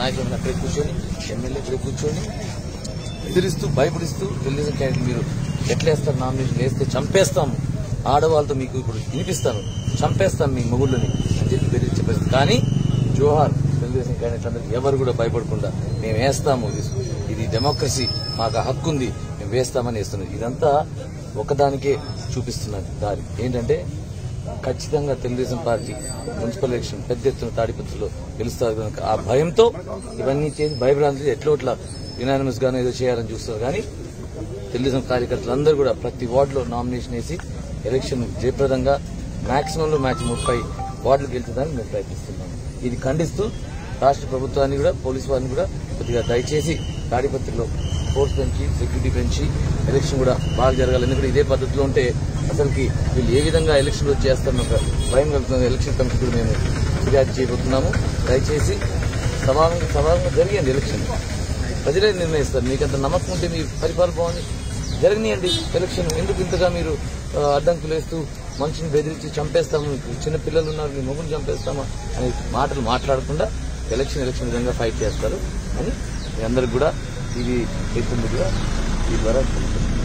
నాయకులు అక్కడే కూర్చొని ఎమ్మెల్యే ఇక్కడ కూర్చొని బెదిరిస్తూ భయపడిస్తూ తెలుగుదేశం క్యాండిడేట్ మీరు ఎట్లేస్తారు నామినేషన్ వేస్తే చంపేస్తాము ఆడవాళ్ళతో మీకు ఇప్పుడు వినిపిస్తాను చంపేస్తాం మీ మొగుళ్ళని అని చెప్పి బెదిరించి పరిస్థితి కానీ జోహార్ తెలుగుదేశం క్యాండిడేట్ అందరూ ఎవరు కూడా భయపడకుండా మేము వేస్తాము ఇది- ఇది డెమోక్రసీ మాకు ఆ హక్కు ఉంది మేము వేస్తామని వేస్తున్నాం ఇదంతా ఒకదానికే చూపిస్తున్నది దారి ఏంటంటే ఖచ్చితంగా తెలుగుదేశం పార్టీ మున్సిపల్ ఎలక్షన్ పెద్ద ఎత్తున తాడిపత్రిలో గెలుస్తారు కనుక ఆ భయంతో ఇవన్నీ చేసి భయభ్రాంతి ఎట్లా ఇట్లా యునానిమస్ గానో ఏదో చేయాలని చూస్తారు కానీ తెలుగుదేశం కార్యకర్తలందరూ కూడా ప్రతి వార్డులో నామినేషన్ వేసి ఎలక్షన్ జయప్రదంగా మాక్సిమం లో మ్యాక్సిమం ముప్పై వార్డులు గెలుతుందని మేము ప్రయత్నిస్తున్నాం ఇది ఖండిస్తూ రాష్ట్ర ప్రభుత్వాన్ని కూడా పోలీసు వారిని కూడా కొద్దిగా దయచేసి తాడిపత్రిలో ఫోర్స్ పెంచి సెక్యూరిటీ పెంచి ఎలక్షన్ కూడా బాగా జరగాలి ఎందుకంటే ఇదే పద్ధతిలో ఉంటే అసలుకి వీళ్ళు ఏ విధంగా ఎలక్షన్ చేస్తారన్న ఒక భయం కలుగుతుంది ఎలక్షన్ కమిషన్ కూడా మేము ఫిర్యాదు చేయబోతున్నాము దయచేసి సవాలంగా సవాలంగా జరిగండి ఎలక్షన్ ప్రజలే నిర్ణయిస్తారు మీకు అంత నమ్మకం ఉంటే మీ పరిపాలన బాగుంది జరగనియండి ఎలక్షన్ ఎందుకు ఇంతగా మీరు ఆ, అడ్డంకులు వేస్తూ మనుషుని బెదిరించి చంపేస్తాము మీకు చిన్న పిల్లలు ఉన్నారు మీ మొగుని చంపేస్తామా అనే మాటలు మాట్లాడకుండా ఎలక్షన్ ఎలక్షన్ విధంగా ఫైట్ చేస్తారు అని మీ అందరికి కూడా ఇది ఎయిట్ కూడా ఈ ద్వారా తెలుపుతున్నాను.